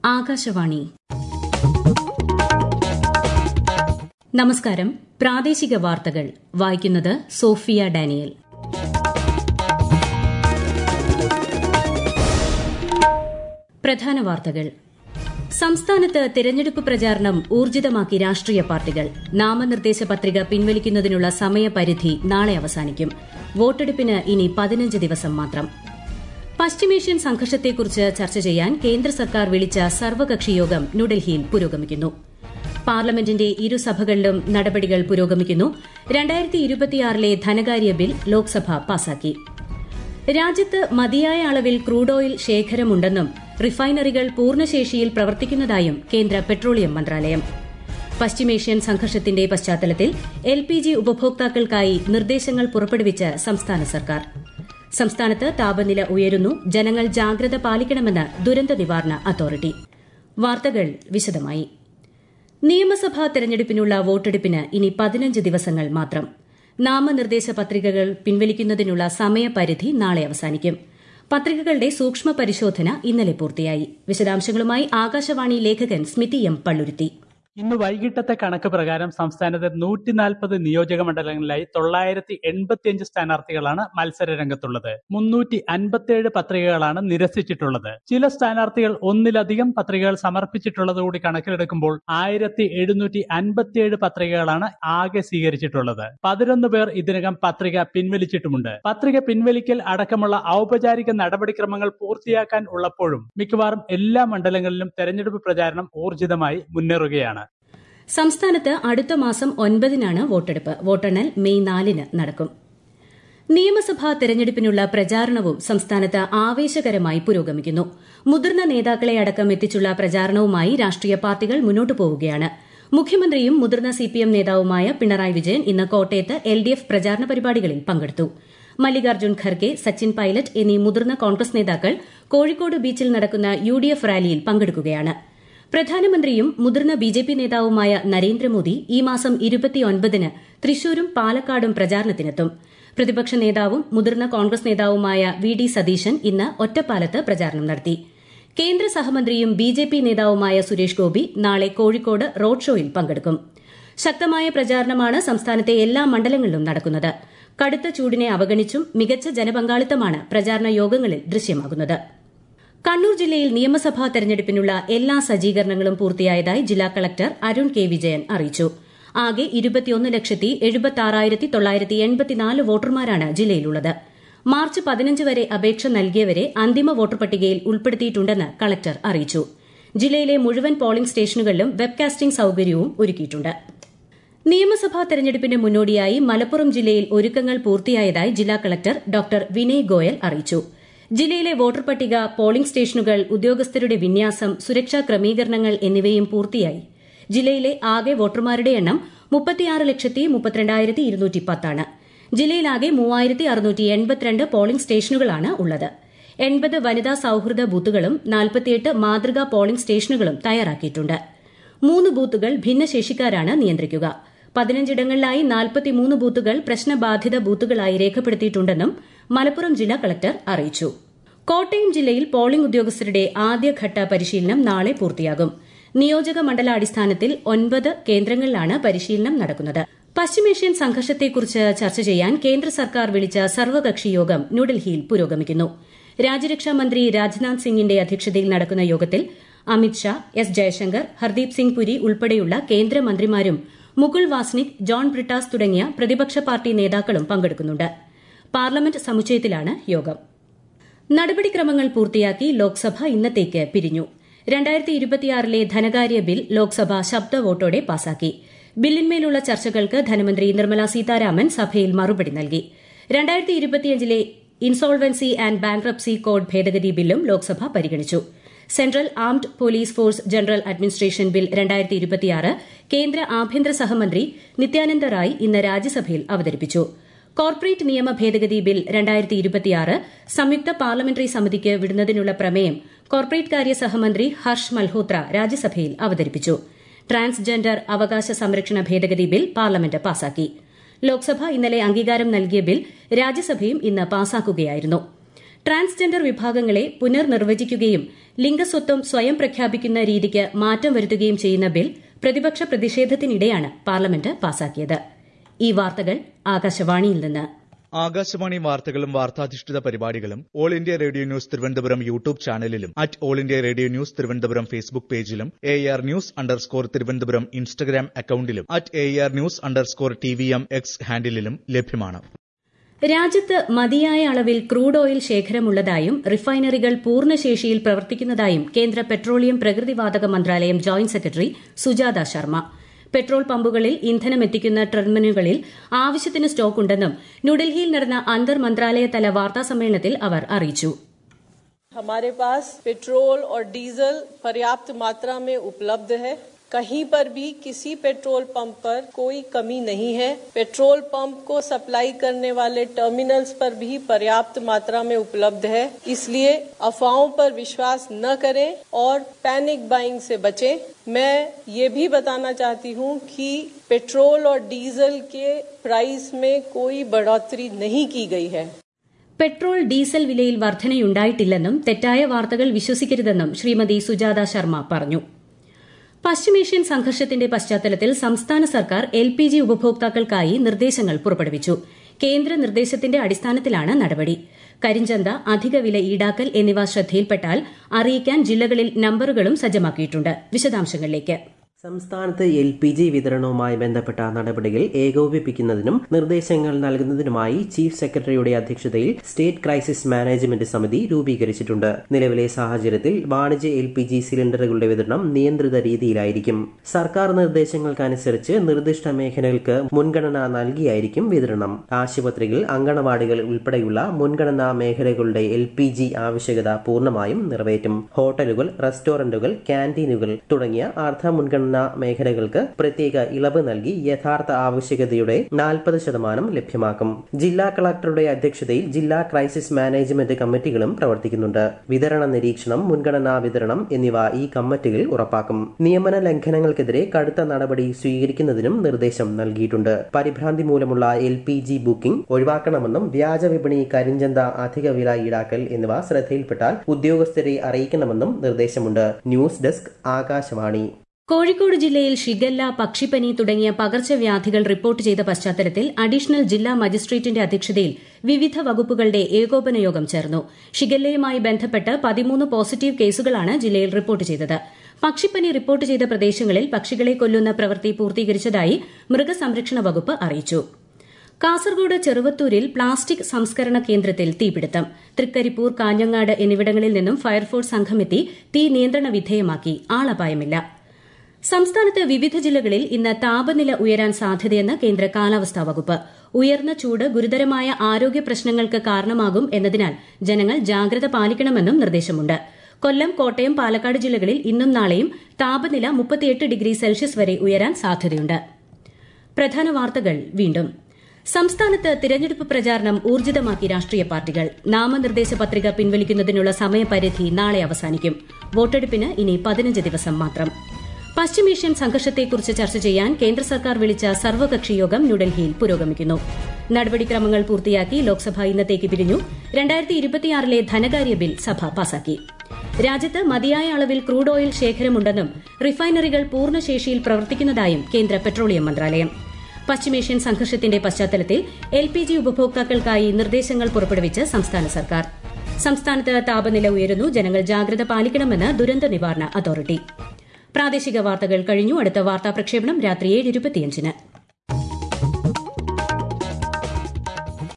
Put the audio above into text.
ആകാശവാണി നമസ്കാരം പ്രാദേശിക വാർത്തകൾ വായിക്കുന്നത് സോഫിയ ഡാനിയൽ പ്രധാന വാർത്തകൾ സംസ്ഥാനത്ത് തിരഞ്ഞെടുപ്പ് പ്രചാരണം ഊർജിതമാക്കി രാഷ്ട്രീയ പാർട്ടികൾ നാമനിർദ്ദേശ പത്രിക പിൻവലിക്കുന്നതിനുള്ള സമയപരിധി നാളെ അവസാനിക്കും വോട്ടെടുപ്പിന് ഇനി പതിനഞ്ച് ദിവസം മാത്രം പശ്ചിമേഷ്യൻ സംഘർഷത്തെക്കുറിച്ച് ചർച്ച ചെയ്യാൻ കേന്ദ്ര സർക്കാർ വിളിച്ച സർവകക്ഷി യോഗം ന്യൂഡൽഹിയിൽ പുരോഗമിക്കുന്നു പാർലമെന്റിന്റെ ഇരുസഭകളിലും നടപടികൾ പുരോഗമിക്കുന്നു രണ്ടായിരത്തി ഇരുപത്തിയാറിലെ ധനകാര്യ ബിൽ ലോക്സഭ പാസാക്കി രാജ്യത്ത് മതിയായ അളവിൽ ക്രൂഡ് ഓയിൽ ശേഖരമുണ്ടെന്നും റിഫൈനറികൾ പൂർണ്ണശേഷിയിൽ പ്രവർത്തിക്കുന്നതായും കേന്ദ്ര പെട്രോളിയം മന്ത്രാലയം പശ്ചിമേഷ്യൻ സംഘർഷത്തിന്റെ പശ്ചാത്തലത്തിൽ എൽ പി ജി ഉപഭോക്താക്കൾക്കായി നിർദ്ദേശങ്ങൾ പുറപ്പെടുവിച്ച് സംസ്ഥാന സർക്കാർ സംസ്ഥാനത്ത് താപനില ഉയരുന്നു ജനങ്ങൾ ജാഗ്രത പാലിക്കണമെന്ന് ദുരന്ത നിവാരണ അതോറിറ്റി വാർത്തകൾ വിശദമായി നിയമസഭാ തെരഞ്ഞെടുപ്പിനുള്ള വോട്ടെടുപ്പിന് ഇനി പതിനഞ്ച് ദിവസങ്ങൾ മാത്രം നാമനിർദ്ദേശ പത്രികകൾ പിൻവലിക്കുന്നതിനുള്ള സമയപരിധി നാളെ അവസാനിക്കും പത്രികകളുടെ സൂക്ഷ്മ പരിശോധന ഇന്നലെ പൂർത്തിയായി വിശദാംശങ്ങളുമായി ആകാശവാണി ലേഖകൻ സ്മിതി എം പള്ളുരുത്തി ഇന്ന് വൈകിട്ടത്തെ കണക്ക് പ്രകാരം സംസ്ഥാനത്ത് നൂറ്റി നാൽപ്പത് നിയോജക മണ്ഡലങ്ങളിലായി തൊള്ളായിരത്തി എൺപത്തിയഞ്ച് സ്ഥാനാർത്ഥികളാണ് മത്സര രംഗത്തുള്ളത് മുന്നൂറ്റി അൻപത്തിയേഴ് പത്രികകളാണ് നിരസിച്ചിട്ടുള്ളത് ചില സ്ഥാനാർത്ഥികൾ ഒന്നിലധികം പത്രികകൾ സമർപ്പിച്ചിട്ടുള്ളത് കൂടി കണക്കിലെടുക്കുമ്പോൾ ആയിരത്തി എഴുന്നൂറ്റി അൻപത്തിയേഴ് പത്രികകളാണ് ആകെ സ്വീകരിച്ചിട്ടുള്ളത് പതിനൊന്ന് പേർ ഇതിനകം പത്രിക പിൻവലിച്ചിട്ടുമുണ്ട് പത്രിക പിൻവലിക്കൽ അടക്കമുള്ള ഔപചാരിക നടപടിക്രമങ്ങൾ പൂർത്തിയാക്കാൻ ഉള്ളപ്പോഴും മിക്കവാറും എല്ലാ മണ്ഡലങ്ങളിലും തെരഞ്ഞെടുപ്പ് പ്രചാരണം ഊർജിതമായി മുന്നേറുകയാണ് സംസ്ഥാനത്ത് അടുത്ത മാസം ഒൻപതിനാണ് വോട്ടെടുപ്പ് വോട്ടെണ്ണൽ മെയ് നാലിന് നടക്കും നിയമസഭാ തെരഞ്ഞെടുപ്പിനുള്ള പ്രചാരണവും സംസ്ഥാനത്ത് ആവേശകരമായി പുരോഗമിക്കുന്നു മുതിർന്ന നേതാക്കളെ അടക്കം എത്തിച്ചുള്ള പ്രചാരണവുമായി രാഷ്ട്രീയ പാർട്ടികൾ മുന്നോട്ടു പോവുകയാണ് മുഖ്യമന്ത്രിയും മുതിർന്ന സിപിഎം നേതാവുമായ പിണറായി വിജയൻ ഇന്ന് കോട്ടയത്ത് എൽഡിഎഫ് പ്രചാരണ പരിപാടികളിൽ പങ്കെടുത്തു മല്ലികാർജ്ജുൻ ഖർഗെ സച്ചിൻ പൈലറ്റ് എന്നീ മുതിർന്ന കോൺഗ്രസ് നേതാക്കൾ കോഴിക്കോട് ബീച്ചിൽ നടക്കുന്ന യുഡിഎഫ് റാലിയിൽ പങ്കെടുക്കുകയാണ് പ്രധാനമന്ത്രിയും മുതിർന്ന ബിജെപി നേതാവുമായ നരേന്ദ്രമോദി ഈ മാസം ഇരുപത്തിയൊൻപതിന് തൃശൂരും പാലക്കാടും പ്രചാരണത്തിനെത്തും പ്രതിപക്ഷ നേതാവും മുതിർന്ന കോൺഗ്രസ് നേതാവുമായ വി ഡി സതീശൻ ഇന്ന് ഒറ്റപ്പാലത്ത് പ്രചാരണം നടത്തി കേന്ദ്ര സഹമന്ത്രിയും ബിജെപി നേതാവുമായ സുരേഷ് ഗോപി നാളെ കോഴിക്കോട് റോഡ് ഷോയിൽ പങ്കെടുക്കും ശക്തമായ പ്രചാരണമാണ് സംസ്ഥാനത്തെ എല്ലാ മണ്ഡലങ്ങളിലും നടക്കുന്നത് കടുത്ത ചൂടിനെ അവഗണിച്ചും മികച്ച ജനപങ്കാളിത്തമാണ് പ്രചാരണ യോഗങ്ങളിൽ ദൃശ്യമാകുന്നത് കണ്ണൂർ ജില്ലയിൽ നിയമസഭാ തെരഞ്ഞെടുപ്പിനുള്ള എല്ലാ സജ്ജീകരണങ്ങളും പൂർത്തിയായതായി ജില്ലാ കളക്ടർ അരുൺ കെ വിജയൻ അറിയിച്ചു ആകെ ഇരുപത്തിയൊന്ന് ലക്ഷത്തി എഴുപത്തി തൊള്ളായിരത്തി എൺപത്തിനാല് വോട്ടർമാരാണ് ജില്ലയിലുള്ളത് മാർച്ച് പതിനഞ്ച് വരെ അപേക്ഷ നൽകിയവരെ അന്തിമ വോട്ടർ പട്ടികയിൽ ഉൾപ്പെടുത്തിയിട്ടുണ്ടെന്ന് കളക്ടർ അറിയിച്ചു ജില്ലയിലെ മുഴുവൻ പോളിംഗ് സ്റ്റേഷനുകളിലും വെബ്കാസ്റ്റിംഗ് സൌകര്യവും ഒരുക്കിയിട്ടുണ്ട് നിയമസഭാ തെരഞ്ഞെടുപ്പിന് മുന്നോടിയായി മലപ്പുറം ജില്ലയിൽ ഒരുക്കങ്ങൾ പൂർത്തിയായതായി ജില്ലാ കളക്ടർ ഡോക്ടർ വിനയ് ഗോയൽ അറിയിച്ചു ജില്ലയിലെ വോട്ടർ പട്ടിക പോളിംഗ് സ്റ്റേഷനുകൾ ഉദ്യോഗസ്ഥരുടെ വിന്യാസം സുരക്ഷാ ക്രമീകരണങ്ങൾ എന്നിവയും പൂർത്തിയായി ജില്ലയിലെ ആകെ വോട്ടർമാരുടെ എണ്ണം മുപ്പത്തിയാറ് ലക്ഷത്തി മുപ്പത്തിരണ്ടായിരത്തി ഇരുന്നൂറ്റി പത്താണ് ജില്ലയിലാകെ മൂവായിരത്തി അറുന്നൂറ്റി എൺപത്തിരണ്ട് പോളിംഗ് സ്റ്റേഷനുകളാണ് ഉള്ളത് എൺപത് വനിതാ സൌഹൃദ ബൂത്തുകളും നാൽപ്പത്തിയെട്ട് മാതൃകാ പോളിംഗ് സ്റ്റേഷനുകളും തയ്യാറാക്കിയിട്ടുണ്ട് മൂന്ന് ബൂത്തുകൾ ഭിന്നശേഷിക്കാരാണ് നിയന്ത്രിക്കുക പതിനഞ്ചിടങ്ങളിലായി നാൽപ്പത്തിമൂന്ന് ബൂത്തുകൾ പ്രശ്നബാധിത ബൂത്തുകളായി രേഖപ്പെടുത്തിയിട്ടുണ്ടെന്നും മലപ്പുറം ജില്ലാ കളക്ടർ അറിയിച്ചു കോട്ടയം ജില്ലയിൽ പോളിംഗ് ഉദ്യോഗസ്ഥരുടെ ആദ്യഘട്ട പരിശീലനം നാളെ പൂർത്തിയാകും നിയോജക മണ്ഡലാടിസ്ഥാനത്തിൽ ഒൻപത് കേന്ദ്രങ്ങളിലാണ് പരിശീലനം നടക്കുന്നത് പശ്ചിമേഷ്യൻ സംഘർഷത്തെക്കുറിച്ച് ചർച്ച ചെയ്യാൻ കേന്ദ്ര സർക്കാർ വിളിച്ച സർവകക്ഷി യോഗം ന്യൂഡൽഹിയിൽ പുരോഗമിക്കുന്നു രാജ്യരക്ഷാ മന്ത്രി രാജ്നാഥ് സിംഗിന്റെ അധ്യക്ഷതയിൽ നടക്കുന്ന യോഗത്തിൽ അമിത്ഷാ എസ് ജയശങ്കർ ഹർദീപ് സിംഗ് പുരി ഉൾപ്പെടെയുള്ള കേന്ദ്രമന്ത്രിമാരും മുകുൾ വാസ്നിക് ജോൺ ബ്രിട്ടാസ് തുടങ്ങിയ പ്രതിപക്ഷ പാർട്ടി നേതാക്കളും പങ്കെടുക്കുന്നുണ്ട് പാർലമെന്റ് സമുച്ചയത്തിലാണ് യോഗം നടപടിക്രമങ്ങൾ പൂർത്തിയാക്കി ലോക്സഭ ഇന്നത്തേക്ക് പിരിഞ്ഞു രണ്ടായിരത്തി ഇരുപത്തിയാറിലെ ധനകാര്യ ബിൽ ലോക്സഭ ശബ്ദ വോട്ടോടെ പാസാക്കി ബില്ലിന്മേലുള്ള ചർച്ചകൾക്ക് ധനമന്ത്രി നിർമ്മല സീതാരാമൻ സഭയിൽ മറുപടി നൽകി രണ്ടായിരത്തി ഇരുപത്തിയഞ്ചിലെ ഇൻസോൾവൻസി ആൻഡ് ബാങ്ക്രപ്സി കോഡ് ഭേദഗതി ബില്ലും ലോക്സഭ പരിഗണിച്ചു central armed police force general administration bill രണ്ടായിരത്തി ഇരുപത്തിയാറ് കേന്ദ്ര ആഭ്യന്തര സഹമന്ത്രി നിത്യാനന്ദ റായ് ഇന്ന് രാജ്യസഭയിൽ അവതരിപ്പിച്ചു കോർപ്പറേറ്റ് നിയമ ഭേദഗതി ബിൽ രണ്ടായിരത്തി ഇരുപത്തിയാറ് സംയുക്ത പാർലമെന്ററി സമിതിക്ക് വിടുന്നതിനുള്ള പ്രമേയം കോർപ്പറേറ്റ് കാര്യ സഹമന്ത്രി ഹർഷ് മൽഹോത്ര രാജ്യസഭയിൽ അവതരിപ്പിച്ചു ട്രാൻസ്ജെൻഡർ അവകാശ സംരക്ഷണ ഭേദഗതി ബിൽ പാർലമെന്റ് പാസാക്കി ലോക്സഭ ഇന്നലെ അംഗീകാരം നൽകിയ ബിൽ രാജ്യസഭയും ഇന്ന് പാസാക്കുകയായിരുന്നു ട്രാൻസ്ജെൻഡർ വിഭാഗങ്ങളെ പുനർനിർവചിക്കുകയും ലിംഗസ്വത്വം സ്വയം പ്രഖ്യാപിക്കുന്ന രീതിക്ക് മാറ്റം വരുത്തുകയും ചെയ്യുന്ന ബിൽ പ്രതിപക്ഷ പ്രതിഷേധത്തിനിടെയാണ് പാർലമെന്റ് പാസാക്കിയത് ഈ വാർത്തകൾ ആകാശവാണിയിൽ നിന്ന് ആകാശവാണി വാർത്തകളും വാർത്താധിഷ്ഠിത പരിപാടികളും all India radio news Thiruvananthapuram YouTube ചാനലിലും at all India radio news Thiruvananthapuram Facebook പേജിലും A R news underscore Thiruvananthapuram Instagram അക്കൌണ്ടിലും at A R news underscore T V M X ഹാൻഡിലും ലഭ്യമാണ് രാജ്യത്ത് മതിയായ അളവിൽ ക്രൂഡ് ഓയിൽ ശേഖരമുള്ളതായും റിഫൈനറികൾ പൂർണ്ണശേഷിയിൽ പ്രവർത്തിക്കുന്നതായും കേന്ദ്ര പെട്രോളിയം പ്രകൃതിവാതക മന്ത്രാലയം joint secretary Sujatha Sharma petrol പമ്പുകളിൽ ഇന്ധനമെത്തിക്കുന്ന ടെർമിനലുകളിൽ ആവശ്യത്തിന് സ്റ്റോക്ക് ഉണ്ടെന്നും ന്യൂഡൽഹിയിൽ നടന്ന അന്തർ മന്ത്രാലയതല വാർത്താ സമ്മേളനത്തിൽ അവർ അറിയിച്ചു हमारे पास पेट्रोल और डीजल पर्याप्त मात्रा में उपलब्ध है कहीं पर भी किसी पेट्रोल पंप पर कोई कमी नहीं है पेट्रोल पंप को सप्लाई करने वाले टर्मिनल्स पर भी पर्याप्त मात्रा में उपलब्ध है इसलिए अफवाहों पर विश्वास न करें और पैनिक बाइंग से बचें मैं ये भी बताना चाहती हूँ कि पेट्रोल और डीजल के प्राइस में कोई बढ़ोतरी नहीं की गई है പെട്രോൾ ഡീസൽ വിലയിൽ വർധനയുണ്ടായിട്ടില്ലെന്നും തെറ്റായ വാർത്തകൾ വിശ്വസിക്കരുതെന്നും ശ്രീമതി സുജാത ശർമ്മ പറഞ്ഞു പശ്ചിമേഷ്യൻ സംഘർഷത്തിന്റെ പശ്ചാത്തലത്തിൽ സംസ്ഥാന സർക്കാർ എൽ പി ജി ഉപഭോക്താക്കൾക്കായി നിർദ്ദേശങ്ങൾ പുറപ്പെടുവിച്ചു കേന്ദ്ര നിർദ്ദേശത്തിന്റെ അടിസ്ഥാനത്തിലാണ് നടപടി കരിഞ്ചന്ത അധിക വില ഈടാക്കൽ എന്നിവ ശ്രദ്ധയിൽപ്പെട്ടാൽ അറിയിക്കാൻ ജില്ലകളിൽ നമ്പറുകളും സജ്ജമാക്കിയിട്ടുണ്ട് വിശദാംശങ്ങളിലേക്ക് സംസ്ഥാനത്ത് എൽ പി ജി വിതരണവുമായി ബന്ധപ്പെട്ട നടപടികൾ ഏകോപിപ്പിക്കുന്നതിനും നിർദ്ദേശങ്ങൾ നൽകുന്നതിനുമായി ചീഫ് സെക്രട്ടറിയുടെ അധ്യക്ഷതയിൽ സ്റ്റേറ്റ് ക്രൈസിസ് മാനേജ്മെന്റ് സമിതി രൂപീകരിച്ചിട്ടുണ്ട് നിലവിലെ സാഹചര്യത്തിൽ വാണിജ്യ എൽ പി ജി സിലിണ്ടറുകളുടെ വിതരണം നിയന്ത്രിത രീതിയിലായിരിക്കും സർക്കാർ നിർദ്ദേശങ്ങൾക്കനുസരിച്ച് നിർദ്ദിഷ്ട മേഖലകൾക്ക് മുൻഗണന നൽകിയായിരിക്കും വിതരണം ആശുപത്രികൾ അങ്കണവാടികൾ ഉൾപ്പെടെയുള്ള മുൻഗണനാ മേഖലകളുടെ എൽ പി ജി ആവശ്യകത പൂർണ്ണമായും നിറവേറ്റും ഹോട്ടലുകൾ റെസ്റ്റോറന്റുകൾ ക്യാന്റീനുകൾ തുടങ്ങിയ അർദ്ധ മുൻഗണന മേഖലകൾക്ക് പ്രത്യേക ഇളവ് നൽകി യഥാർത്ഥ ആവശ്യകതയുടെ നാൽപ്പത് ശതമാനം ലഭ്യമാക്കും ജില്ലാ കളക്ടറുടെ അധ്യക്ഷതയിൽ ജില്ലാ ക്രൈസിസ് മാനേജ്മെന്റ് കമ്മിറ്റികളും പ്രവർത്തിക്കുന്നുണ്ട് വിതരണ നിരീക്ഷണം മുൻഗണനാ വിതരണം എന്നിവ ഈ കമ്മിറ്റികൾ ഉറപ്പാക്കും നിയമന ലംഘനങ്ങൾക്കെതിരെ കടുത്ത നടപടി സ്വീകരിക്കുന്നതിനും നിർദ്ദേശം നൽകിയിട്ടുണ്ട് പരിഭ്രാന്തി മൂലമുള്ള എൽ പി ജി ബുക്കിംഗ് ഒഴിവാക്കണമെന്നും വ്യാജ വിപണി കരിഞ്ചന്ത അധിക വില ഈടാക്കൽ എന്നിവ ശ്രദ്ധയിൽപ്പെട്ടാൽ ഉദ്യോഗസ്ഥരെ അറിയിക്കണമെന്നും നിർദ്ദേശമുണ്ട് ന്യൂസ് ഡെസ്ക് ആകാശവാണി കോഴിക്കോട് ജില്ലയിൽ ഷിഗല്ല പക്ഷിപ്പനി തുടങ്ങിയ പകർച്ചവ്യാധികൾ റിപ്പോർട്ട് ചെയ്ത പശ്ചാത്തലത്തിൽ അഡീഷണൽ ജില്ലാ മജിസ്ട്രേറ്റിന്റെ അധ്യക്ഷതയിൽ വിവിധ വകുപ്പുകളുടെ ഏകോപന യോഗം ചേർന്നു ഷിഗല്ലയുമായി ബന്ധപ്പെട്ട് പതിമൂന്ന് പോസിറ്റീവ് കേസുകളാണ് ജില്ലയിൽ റിപ്പോർട്ട് ചെയ്തത് പക്ഷിപ്പനി റിപ്പോർട്ട് ചെയ്ത പ്രദേശങ്ങളിൽ പക്ഷികളെ കൊല്ലുന്ന പ്രവൃത്തി പൂർത്തീകരിച്ചതായി മൃഗസംരക്ഷണ വകുപ്പ് അറിയിച്ചു കാസർഗോഡ് ചെറുവത്തൂരിൽ പ്ലാസ്റ്റിക് സംസ്കരണ കേന്ദ്രത്തിൽ തീപിടുത്തം തൃക്കരിപ്പൂർ കാഞ്ഞങ്ങാട് എന്നിവിടങ്ങളിൽ നിന്നും ഫയർഫോഴ്സ് സംഘമെത്തി തീ നിയന്ത്രണ വിധേയമാക്കി ആളപായമില്ല സംസ്ഥാനത്ത് വിവിധ ജില്ലകളിൽ ഇന്ന് താപനില ഉയരാൻ സാധ്യതയെന്ന് കേന്ദ്ര കാലാവസ്ഥാ വകുപ്പ് ഉയർന്ന ചൂട് ഗുരുതരമായ ആരോഗ്യ പ്രശ്നങ്ങൾക്ക് കാരണമാകും എന്നതിനാൽ ജനങ്ങൾ ജാഗ്രത പാലിക്കണമെന്നും നിർദ്ദേശമുണ്ട് കൊല്ലം കോട്ടയം പാലക്കാട് ജില്ലകളിൽ ഇന്നും നാളെയും താപനില മുപ്പത്തിയെട്ട് ഡിഗ്രി സെൽഷ്യസ് വരെ ഉയരാൻ സാധ്യതയുണ്ട് പ്രധാന വാർത്തകൾ വീണ്ടും സംസ്ഥാനത്ത് തിരഞ്ഞെടുപ്പ് പ്രചാരണം ഊർജിതമാക്കി രാഷ്ട്രീയ പാർട്ടികൾ നാമനിർദ്ദേശ പത്രിക പിൻവലിക്കുന്നതിനുള്ള സമയപരിധി നാളെ അവസാനിക്കും വോട്ടെടുപ്പിന് ഇനി പതിനഞ്ച് ദിവസം മാത്രം പശ്ചിമേഷ്യൻ സംഘർഷത്തെക്കുറിച്ച് ചർച്ച ചെയ്യാൻ കേന്ദ്ര സർക്കാർ വിളിച്ച സർവകക്ഷി യോഗം ന്യൂഡൽഹിയിൽ പുരോഗമിക്കുന്നു നടപടിക്രമങ്ങൾ പൂർത്തിയാക്കി ലോക്സഭ ഇന്നത്തേക്ക് പിരിഞ്ഞു രണ്ടായിരത്തി ഇരുപത്തിയാറിലെ ധനകാര്യ ബിൽ സഭ പാസാക്കി രാജ്യത്ത് മതിയായ അളവിൽ ക്രൂഡ് ഓയിൽ ശേഖരമുണ്ടെന്നും റിഫൈനറികൾ പൂർണ്ണശേഷിയിൽ പ്രവർത്തിക്കുന്നതായും കേന്ദ്ര പെട്രോളിയം മന്ത്രാലയം പശ്ചിമേഷ്യൻ സംഘർഷത്തിന്റെ പശ്ചാത്തലത്തിൽ എൽ പി ജി ഉപഭോക്താക്കൾക്കായി നിർദ്ദേശങ്ങൾ പുറപ്പെടുവിച്ച് സംസ്ഥാന സർക്കാർ സംസ്ഥാനത്ത് താപനില ഉയരുന്നു ജനങ്ങൾ ജാഗ്രത പാലിക്കണമെന്ന് ദുരന്ത നിവാരണ അതോറിറ്റി പ്രാദേശിക വാർത്തകൾ കഴിഞ്ഞു അടുത്ത വാർത്താ പ്രക്ഷേപണം രാത്രി ഏഴ് ഇരുപത്തിയഞ്ചിന്